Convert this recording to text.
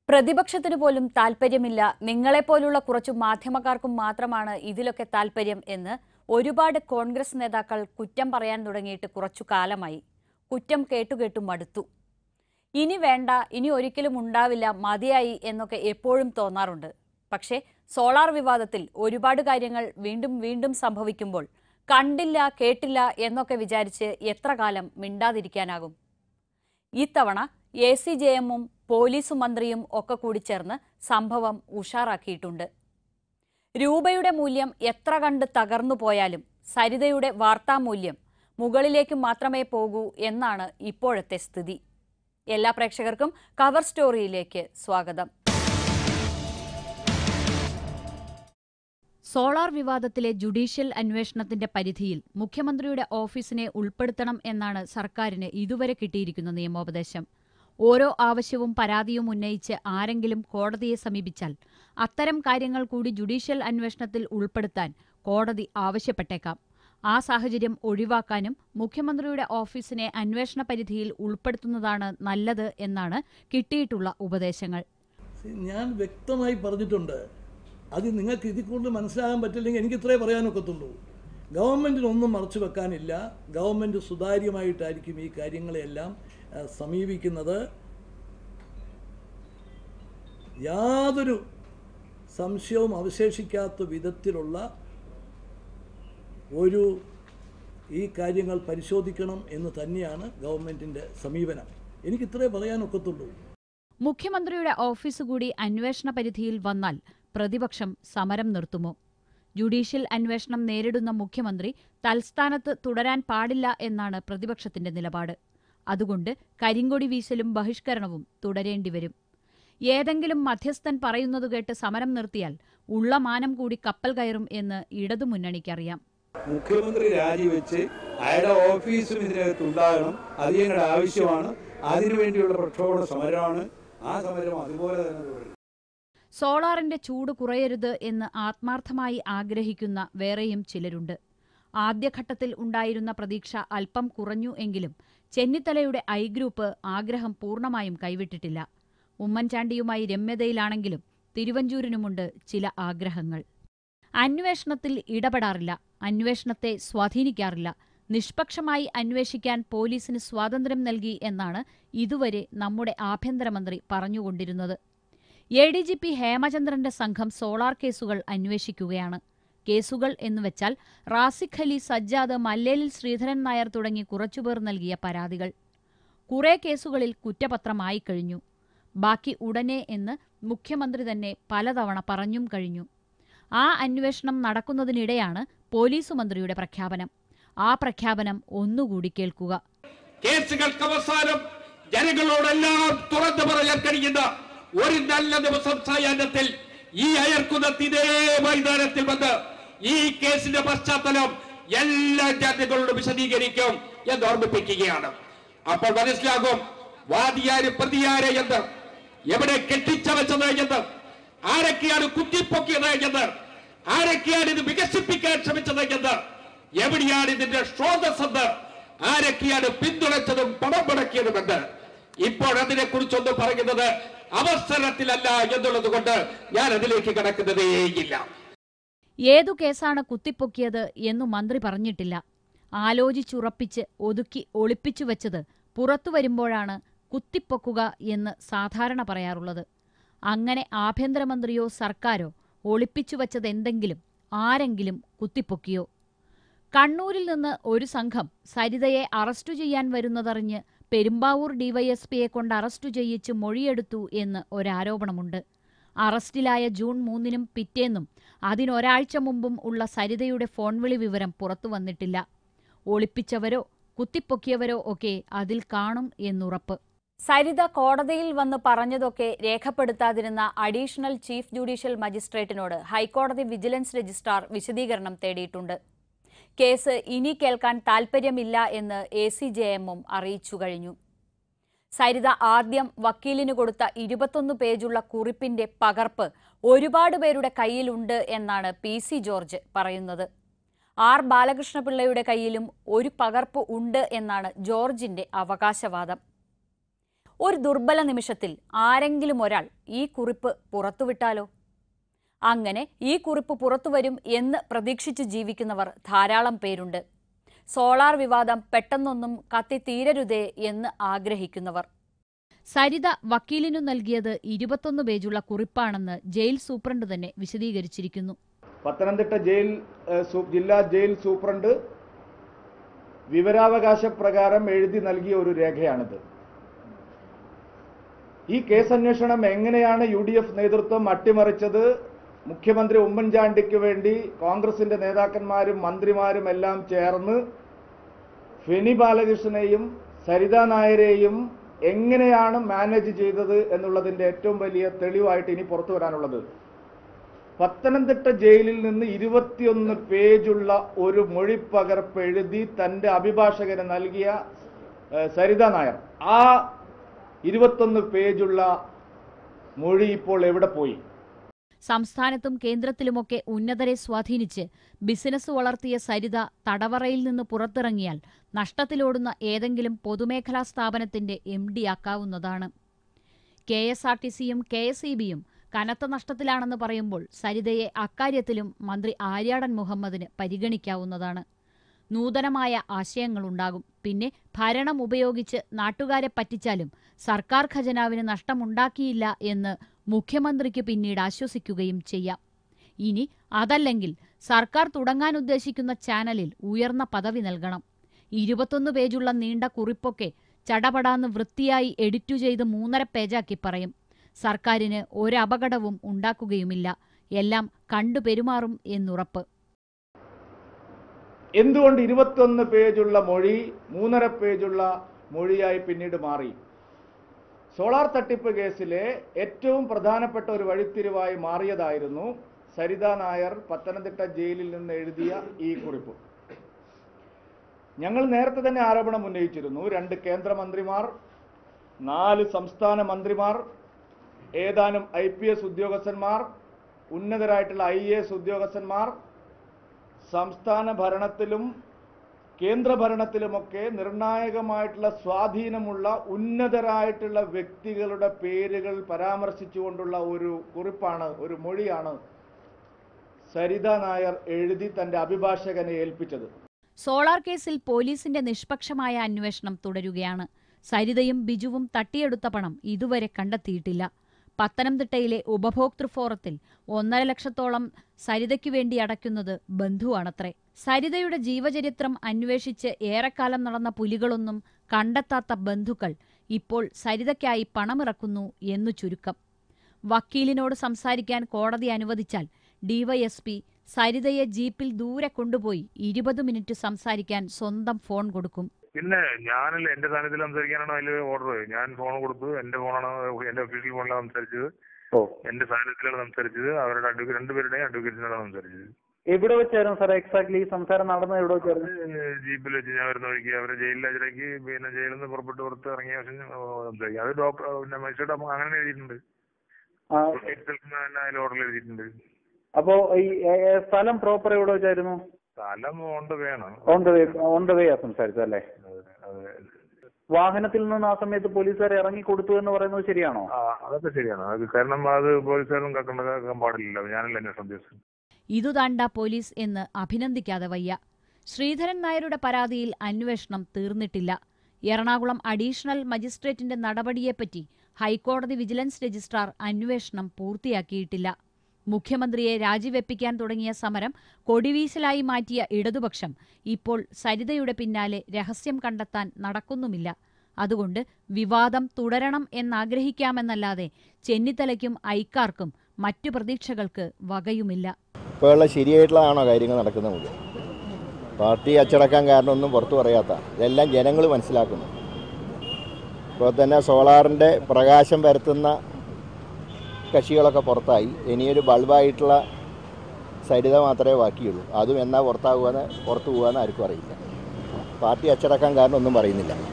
പ്രതിപക്ഷത്തിന് പോലും താല്പര്യമില്ല നിങ്ങളെപ്പോലുള്ള കുറച്ചു മാധ്യമക്കാർക്കും മാത്രമാണ് ഇതിലൊക്കെ താല്പര്യം എന്ന് ഒരുപാട് കോൺഗ്രസ് നേതാക്കൾ കുറ്റം പറയാൻ തുടങ്ങിയിട്ട് കുറച്ചു കാലമായി കുറ്റം കേട്ടുകേട്ടു മടുത്തു ഇനി വേണ്ട ഇനി ഒരിക്കലും ഉണ്ടാവില്ല മതിയായി എന്നൊക്കെ എപ്പോഴും തോന്നാറുണ്ട് പക്ഷേ സോളാർ വിവാദത്തിൽ ഒരുപാട് കാര്യങ്ങൾ വീണ്ടും വീണ്ടും സംഭവിക്കുമ്പോൾ കണ്ടില്ല കേട്ടില്ല എന്നൊക്കെ വിചാരിച്ച് എത്ര കാലം മിണ്ടാതിരിക്കാനാകും ഇത്തവണ എ സി ജെ എമ്മും പോലീസ് മന്ത്രിയും ഒക്കെ കൂടി ചേർന്ന് സംഭവം ഉഷാറാക്കിയിട്ടുണ്ട് രൂപയുടെ മൂല്യം എത്ര കണ്ട് തകർന്നു പോയാലും സരിതയുടെ വാർത്താമൂല്യം മുകളിലേക്ക് മാത്രമേ പോകൂ എന്നാണ് ഇപ്പോഴത്തെ സ്ഥിതി എല്ലാ പ്രേക്ഷകർക്കും കവർ സ്റ്റോറിയിലേക്ക് സ്വാഗതം സോളാർ വിവാദത്തിലെ ജുഡീഷ്യൽ അന്വേഷണത്തിന്റെ പരിധിയിൽ മുഖ്യമന്ത്രിയുടെ ഓഫീസിനെ ഉൾപ്പെടുത്തണം എന്നാണ് സർക്കാരിന് ഇതുവരെ കിട്ടിയിരിക്കുന്ന നിയമോപദേശം ഓരോ ആവശ്യവും പരാതിയും ഉന്നയിച്ച് ആരെങ്കിലും കോടതിയെ സമീപിച്ചാൽ അത്തരം കാര്യങ്ങൾ കൂടി ജുഡീഷ്യൽ അന്വേഷണത്തിൽ ഉൾപ്പെടുത്താൻ കോടതി ആവശ്യപ്പെട്ടേക്കാം ആ സാഹചര്യം ഒഴിവാക്കാനും മുഖ്യമന്ത്രിയുടെ ഓഫീസിനെ അന്വേഷണ പരിധിയിൽ ഉൾപ്പെടുത്തുന്നതാണ് നല്ലത് എന്നാണ് കിട്ടിയിട്ടുള്ള ഉപദേശങ്ങൾ ഞാൻ വ്യക്തമായി പറഞ്ഞിട്ടുണ്ട് അത് നിങ്ങൾക്ക് ഇതിൽ കൂടുതൽ മനസ്സിലാകാൻ പറ്റില്ലെങ്കിൽ എനിക്ക് ഇത്രേ പറയാനൊക്കത്തുള്ളൂ ഗവൺമെൻറ്റിനൊന്നും മറച്ചു വെക്കാനില്ല ഗവൺമെൻറ് സുതാര്യമായിട്ടായിരിക്കും ഈ കാര്യങ്ങളെല്ലാം ആ, സമീപിക്കുന്നത് യാതൊരു സംശയവും അവശേഷിക്കാത്ത വിധത്തിലുള്ള ഒരു ഈ കാര്യങ്ങൾ പരിശോധിക്കണം എന്ന് തന്നെയാണ് ഗവൺമെൻറ്റിൻ്റെ സമീപനം എനിക്കിത്രേ പറയാനൊക്കത്തുള്ളൂ മുഖ്യമന്ത്രിയുടെ ഓഫീസ് കൂടി അന്വേഷണ പരിധിയിൽ വന്നാൽ പ്രതിപക്ഷം സമരം നിർത്തുമോ ജുഡീഷ്യൽ അന്വേഷണം നേരിടുന്ന മുഖ്യമന്ത്രി തൽസ്ഥാനത്ത് തുടരാൻ പാടില്ല എന്നാണ് പ്രതിപക്ഷത്തിന്റെ നിലപാട് അതുകൊണ്ട് കരിങ്കൊടി വീശലും ബഹിഷ്കരണവും തുടരേണ്ടിവരും ഏതെങ്കിലും മധ്യസ്ഥൻ പറയുന്നത് കേട്ട് സമരം നിർത്തിയാൽ ഉള്ള മാനം കൂടി കപ്പൽ കയറും എന്ന് ഇടതുമുന്നണിക്കറിയാം മുഖ്യമന്ത്രി രാജിവെച്ച് അയാളുടെ ഓഫീസും ഇതിനകത്ത് ഉണ്ടാകണം അത് ഞങ്ങളുടെ ആവശ്യമാണ് അതിനുവേണ്ടിയുള്ള പ്രക്ഷോഭണ സമരമാണ് ആ സമരം അതുപോലെ തന്നെ തുടരും സോളാറിന്റെ ചൂട് കുറയരുത് എന്ന് ആത്മാർത്ഥമായി ആഗ്രഹിക്കുന്ന വേറെയും ചിലരുണ്ട് ആദ്യഘട്ടത്തിൽ ഉണ്ടായിരുന്ന പ്രതീക്ഷ അല്പം കുറഞ്ഞു എങ്കിലും ചെന്നിത്തലയുടെ ഐ ഗ്രൂപ്പ് ആഗ്രഹം പൂർണ്ണമായും കൈവിട്ടിട്ടില്ല ഉമ്മൻചാണ്ടിയുമായി രമ്യതയിലാണെങ്കിലും തിരുവഞ്ചൂരിനുമുണ്ട് ചില ആഗ്രഹങ്ങൾ അന്വേഷണത്തിൽ ഇടപെടാറില്ല അന്വേഷണത്തെ സ്വാധീനിക്കാറില്ല നിഷ്പക്ഷമായി അന്വേഷിക്കാൻ പോലീസിന് സ്വാതന്ത്ര്യം നൽകി എന്നാണ് ഇതുവരെ നമ്മുടെ ആഭ്യന്തരമന്ത്രി പറഞ്ഞുകൊണ്ടിരുന്നത് എ ഡി ജി പി ഹേമചന്ദ്രന്റെ സംഘം സോളാർ കേസുകൾ അന്വേഷിക്കുകയാണ് കേസുകൾ എന്നുവെച്ചാൽ റാസിഖ് അലി സജ്ജാദ് മല്ലേലിൽ ശ്രീധരൻ നായർ തുടങ്ങി കുറച്ചുപേർ നൽകിയ പരാതികൾ കുറെ കേസുകളിൽ കുറ്റപത്രമായി കഴിഞ്ഞു ബാക്കി ഉടനെ എന്ന് മുഖ്യമന്ത്രി തന്നെ പലതവണ പറഞ്ഞും കഴിഞ്ഞു ആ അന്വേഷണം നടക്കുന്നതിനിടെയാണ് പോലീസ് മന്ത്രിയുടെ പ്രഖ്യാപനം ആ പ്രഖ്യാപനം ഒന്നുകൂടി കേൾക്കുക കേസുകൾക്ക് അവസാനം ജനങ്ങളോടെല്ലാം തുറന്നു പറയാൻ കഴിയുന്ന ഒരു നല്ല ദിവസം സായാഹ്നത്തിൽ ഈ അയർക്കുന്നത്ത് ഇതേ മൈതാനത്തിൽ വന്ന് ഈ കേസിന്റെ പശ്ചാത്തലം എല്ലാ ജനങ്ങളോടും വിശദീകരിക്കും എന്ന് ഓർമ്മിപ്പിക്കുകയാണ് അപ്പോൾ മനസ്സിലാകും വാദിയാര് പ്രതിയാര് എന്ന് എവിടെ കെട്ടിച്ചവച്ചത് എന്ന് ആരൊക്കെയാണ് കുത്തിപ്പൊക്കിയത് എന്ന് ആരൊക്കെയാണ് ഇത് വികസിപ്പിക്കാൻ ശ്രമിച്ചത് എന്ന് എവിടെയാണ് ഇതിന്റെ സ്രോതസ് എന്ന് ആരൊക്കെയാണ് പിന്തുണച്ചതും പണം മുടക്കിയതുമെന്ന് ഇപ്പോൾ അതിനെ കുറിച്ചൊന്നും പറയുന്നത് അവസരത്തിലല്ല എന്നുള്ളത് കൊണ്ട് ഞാൻ അതിലേക്ക് കടക്കുന്നതേയില്ല ഏതു കേസാണ് കുത്തിപ്പൊക്കിയത് എന്നു മന്ത്രി പറഞ്ഞിട്ടില്ല ആലോചിച്ചുറപ്പിച്ച് ഒതുക്കി ഒളിപ്പിച്ചു വെച്ചത് പുറത്തു വരുമ്പോഴാണ് കുത്തിപ്പൊക്കുക എന്ന് സാധാരണ പറയാറുള്ളത് അങ്ങനെ ആഭ്യന്തരമന്ത്രിയോ സർക്കാരോ ഒളിപ്പിച്ചു വച്ചതെന്തെങ്കിലും ആരെങ്കിലും കുത്തിപ്പൊക്കിയോ കണ്ണൂരിൽ നിന്ന് ഒരു സംഘം സരിതയെ അറസ്റ്റു ചെയ്യാൻ വരുന്നതറിഞ്ഞ് പെരുമ്പാവൂർ ഡിവൈഎസ്പിയെ കൊണ്ട് അറസ്റ്റു ചെയ്യിച്ച് മൊഴിയെടുത്തു എന്ന് ഒരാരോപണമുണ്ട് അറസ്റ്റിലായ ജൂൺ മൂന്നിനും പിറ്റേന്നും അതിനൊരാഴ്ച മുമ്പും ഉള്ള സരിതയുടെ ഫോൺ വിളി വിവരം പുറത്തു വന്നിട്ടില്ല ഒളിപ്പിച്ചവരോ കുത്തിപ്പൊക്കിയവരോ ഒക്കെ അതിൽ കാണും എന്നുറപ്പ് സരിത കോടതിയിൽ വന്ന് പറഞ്ഞതൊക്കെ രേഖപ്പെടുത്താതിരുന്ന അഡീഷണൽ ചീഫ് ജുഡീഷ്യൽ മജിസ്ട്രേറ്റിനോട് ഹൈക്കോടതി വിജിലൻസ് രജിസ്ട്രാർ വിശദീകരണം തേടിയിട്ടുണ്ട് കേസ് ഇനി കേൾക്കാൻ താൽപ്പര്യമില്ല എന്ന് എ സി ജെ എമ്മും അറിയിച്ചു കഴിഞ്ഞു സരിത ആദ്യം വക്കീലിന് കൊടുത്ത ഇരുപത്തൊന്ന് പേജുള്ള കുറിപ്പിന്റെ പകർപ്പ് ഒരുപാട് പേരുടെ കയ്യിലുണ്ട് എന്നാണ് പി സി ജോർജ് പറയുന്നത് ആർ ബാലകൃഷ്ണപിള്ളയുടെ കയ്യിലും ഒരു പകർപ്പ് ഉണ്ട് എന്നാണ് ജോർജിന്റെ അവകാശവാദം ഒരു ദുർബല നിമിഷത്തിൽ ആരെങ്കിലും ഒരാൾ ഈ കുറിപ്പ് പുറത്തുവിട്ടാലോ അങ്ങനെ ഈ കുറിപ്പ് പുറത്തുവരും എന്ന് പ്രതീക്ഷിച്ച് ജീവിക്കുന്നവർ ധാരാളം പേരുണ്ട് സോളാർ വിവാദം പെട്ടെന്നൊന്നും കത്തിത്തീരരുതേ എന്ന് ആഗ്രഹിക്കുന്നവർ സരിത വക്കീലിനു നൽകിയത് ഇരുപത്തൊന്ന് പേജുള്ള കുറിപ്പാണെന്ന് ജയിൽ സൂപ്രണ്ട് തന്നെ വിശദീകരിച്ചിരിക്കുന്നു പത്തനംതിട്ട ജയിൽ ഏഹ്, സൂ- ജില്ലാ ജയിൽ സൂപ്രണ്ട് വിവരാവകാശ പ്രകാരം എഴുതി നൽകിയ ഒരു രേഖയാണിത് ഈ കേസ് അന്വേഷണം എങ്ങനെയാണ് യു ഡി എഫ് നേതൃത്വം അട്ടിമറിച്ചത് മുഖ്യമന്ത്രി ഉമ്മൻചാണ്ടിക്ക് വേണ്ടി കോൺഗ്രസിന്റെ നേതാക്കന്മാരും മന്ത്രിമാരും എല്ലാം ചേർന്ന് ഫെനി ബാലകൃഷ്ണനെയും സരിത നായരെയും എങ്ങനെയാണ് മാനേജ് ചെയ്തത് എന്നുള്ളതിന്റെ ഏറ്റവും വലിയ തെളിവായിട്ട് ഇനി പുറത്തു വരാനുള്ളത് പത്തനംതിട്ട ജയിലിൽ നിന്ന് ഇരുപത്തിയൊന്ന് പേജുള്ള ഒരു മൊഴിപ്പകർപ്പ് എഴുതി തന്റെ അഭിഭാഷകന് നൽകിയ ഏഹ്, സരിത നായർ ആ ഇരുപത്തൊന്ന് പേജുള്ള മൊഴി ഇപ്പോൾ എവിടെ പോയി സംസ്ഥാനത്തും കേന്ദ്രത്തിലുമൊക്കെ ഉന്നതരെ സ്വാധീനിച്ച് ബിസിനസ് വളർത്തിയ സരിത തടവറയിൽ നിന്ന് പുറത്തിറങ്ങിയാൽ നഷ്ടത്തിലോടുന്ന ഏതെങ്കിലും പൊതുമേഖലാ സ്ഥാപനത്തിന്റെ എം ആക്കാവുന്നതാണ് കെ എസ് ആർ ടി സിയും കെ എസ് ഇ ബിയും കനത്ത നഷ്ടത്തിലാണെന്ന് പറയുമ്പോൾ സരിതയെ അക്കാര്യത്തിലും മന്ത്രി ആര്യാടൻ മുഹമ്മദിന് പരിഗണിക്കാവുന്നതാണ് നൂതനമായ ആശയങ്ങളുണ്ടാകും പിന്നെ ഭരണം ഉപയോഗിച്ച് നാട്ടുകാരെ പറ്റിച്ചാലും സർക്കാർ ഖജനാവിന് നഷ്ടമുണ്ടാക്കിയില്ല എന്ന് മുഖ്യമന്ത്രിക്ക് പിന്നീട് ആശ്വസിക്കുകയും ചെയ്യാം ഇനി അതല്ലെങ്കിൽ സർക്കാർ തുടങ്ങാൻ ഉദ്ദേശിക്കുന്ന ചാനലിൽ ഉയർന്ന പദവി നൽകണം ഇരുപത്തൊന്ന് പേജുള്ള നീണ്ട കുറിപ്പൊക്കെ ചടപടാന്ന് വൃത്തിയായി എഡിറ്റു ചെയ്ത് മൂന്നര പേജാക്കി പറയും സർക്കാരിന് ഒരപകടവും ഉണ്ടാക്കുകയുമില്ല എല്ലാം കണ്ടു പെരുമാറും എന്നുറപ്പ് എന്തുകൊണ്ട് ഇരുപത്തൊന്ന് പേജുള്ള മൊഴി മൂന്നര പേജുള്ള മൊഴിയായി പിന്നീട് മാറി സോളാർ തട്ടിപ്പ് കേസിലെ ഏറ്റവും പ്രധാനപ്പെട്ട ഒരു വഴിത്തിരിവായി മാറിയതായിരുന്നു സരിത നായർ പത്തനംതിട്ട ജയിലിൽ നിന്ന് എഴുതിയ ഈ കുറിപ്പ് ഞങ്ങൾ നേരത്തെ തന്നെ ആരോപണം ഉന്നയിച്ചിരുന്നു രണ്ട് കേന്ദ്രമന്ത്രിമാർ നാല് സംസ്ഥാന മന്ത്രിമാർ ഏതാനും ഐ പി എസ് ഉദ്യോഗസ്ഥന്മാർ ഉന്നതരായിട്ടുള്ള ഐ എ എസ് ഉദ്യോഗസ്ഥന്മാർ സംസ്ഥാന ഭരണത്തിലും കേന്ദ്ര ഭരണത്തിലുമൊക്കെ നിർണായകമായിട്ടുള്ള സ്വാധീനമുള്ള ഉന്നതരായിട്ടുള്ള വ്യക്തികളുടെ പേരുകൾ പരാമർശിച്ചുകൊണ്ടുള്ള ഒരു കുറിപ്പാണ് ഒരു മൊഴിയാണ് സരിത നായർ എഴുതി തന്റെ അഭിഭാഷകനെ ഏൽപ്പിച്ചത് സോളാർ കേസിൽ പോലീസിന്റെ നിഷ്പക്ഷമായ അന്വേഷണം തുടരുകയാണ് സരിതയും ബിജുവും തട്ടിയെടുത്ത പണം ഇതുവരെ കണ്ടെത്തിയിട്ടില്ല പത്തനംതിട്ടയിലെ ഉപഭോക്തൃ ഫോറത്തിൽ ഒന്നര ലക്ഷത്തോളം സരിതയ്ക്കു വേണ്ടി അടയ്ക്കുന്നത് ബന്ധുവാണത്രേ സരിതയുടെ ജീവചരിത്രം അന്വേഷിച്ച് ഏറെക്കാലം നടന്ന പുലികളൊന്നും കണ്ടെത്താത്ത ബന്ധുക്കൾ ഇപ്പോൾ സരിതയ്ക്കായി പണമിറക്കുന്നു എന്നു ചുരുക്കം വക്കീലിനോട് സംസാരിക്കാൻ കോടതി അനുവദിച്ചാൽ ഡിവൈഎസ്പി സരിതയെ ജീപ്പിൽ ദൂരെ കൊണ്ടുപോയി ഇരുപത് മിനിറ്റ് സംസാരിക്കാൻ സ്വന്തം ഫോൺ കൊടുക്കും പിന്നെ ഞാനല്ല എന്റെ സാന്നിധ്യത്തിൽ സംസാരിക്കാനാണ് അതിൽ ഓർഡർ ഞാൻ ഫോൺ കൊടുത്തു എന്റെ ഫോണാണ് എന്റെ ഒഫീഷ്യൽ ഫോണിലാണ് സംസാരിച്ചത് ഓ എന്റെ സാന്നിധ്യത്തിലാണ് സംസാരിച്ചത് അവരുടെ അഡ്വക്കേറ്റ് രണ്ടുപേരുടെയും അഡ്വക്കേറ്റിനോടാണ് സംസാരിച്ചത് എവിടെ വെച്ചായിരുന്നു സാർ എക്സാക്ട്ലി ഈ സംസാരം നടന്നത് എവിടെ വെച്ചായിരുന്നു അത് ജീപ്പിൽ വെച്ച് ഞാൻ വരുന്ന വഴിക്ക് അവരെ ജയിലിൽ ഹാജരാക്കി പിന്നെ ജയിലിൽ നിന്ന് പുറപ്പെട്ട് പുറത്ത് ഇറങ്ങിയ ശേഷം സംസാരിക്കും അത് ഡോക്ടർ പിന്നെ മജിസ്ട്രേറ്റ് അപ്പൊ അങ്ങനെ എഴുതിയിട്ടുണ്ട് ആ, അതിൽ ഓർഡർ എഴുതിയിട്ടുണ്ട് അപ്പോ ഈ ഏ, ഏ, സ്ഥലം പ്രോപ്പർ എവിടെ വെച്ചായിരുന്നു സ്ഥലം ഓണ്ട് വേണം on the way on the way ആ സംസാരിച്ചത് അല്ലേ അതെ വാഹനത്തിൽ നിന്ന് ആ സമയത്ത് പോലീസുകാർ ഇറങ്ങി കൊടുത്തു എന്ന് പറയുന്നത് ശരിയാണോ ആ അതൊക്കെ ശരിയാണ് അത് കാരണം അത് പോലീസുകാരും കക്കണ്ട കേൾക്കാൻ പാടില്ല ഞാനല്ല അന്വേഷണം ഉദ്ദേശിച്ചത് ഇതു താണ്ട പോലീസ് എന്ന് അഭിനന്ദിക്കാതെ വയ്യ ശ്രീധരൻ നായരുടെ പരാതിയിൽ അന്വേഷണം തീർന്നിട്ടില്ല എറണാകുളം അഡീഷണൽ മജിസ്ട്രേറ്റിന്റെ നടപടിയെപ്പറ്റി ഹൈക്കോടതി വിജിലൻസ് രജിസ്ട്രാർ അന്വേഷണം പൂർത്തിയാക്കിയിട്ടില്ല മുഖ്യമന്ത്രിയെ രാജിവെപ്പിക്കാൻ തുടങ്ങിയ സമരം കൊടിവീശലായി മാറ്റിയ ഇടതുപക്ഷം ഇപ്പോൾ സരിതയുടെ പിന്നാലെ രഹസ്യം കണ്ടെത്താൻ നടക്കുന്നുമില്ല അതുകൊണ്ട് വിവാദം തുടരണം എന്നാഗ്രഹിക്കാമെന്നല്ലാതെ ചെന്നിത്തലയ്ക്കും ഐക്കാർക്കും മറ്റു പ്രതീക്ഷകൾക്ക് വകയുമില്ല ഇപ്പോഴുള്ള ശരിയായിട്ടുള്ളതാണോ കാര്യങ്ങൾ നടക്കുന്നത് മുഴുവൻ പാർട്ടി അച്ചടക്കാൻ കാരണമൊന്നും പുറത്തു പറയാത്ത ഇതെല്ലാം ജനങ്ങൾ മനസ്സിലാക്കുന്നു ഇപ്പോൾ തന്നെ സോളാറിൻ്റെ പ്രകാശം പരത്തുന്ന കക്ഷികളൊക്കെ പുറത്തായി ഇനിയൊരു ബൾബായിട്ടുള്ള സരിത മാത്രമേ ബാക്കിയുള്ളൂ അതും എന്നാ പുറത്താകുക പുറത്തു പോകുക ആർക്കും അറിയില്ല പാർട്ടി അച്ചടക്കാൻ കാരണം ഒന്നും പറയുന്നില്ല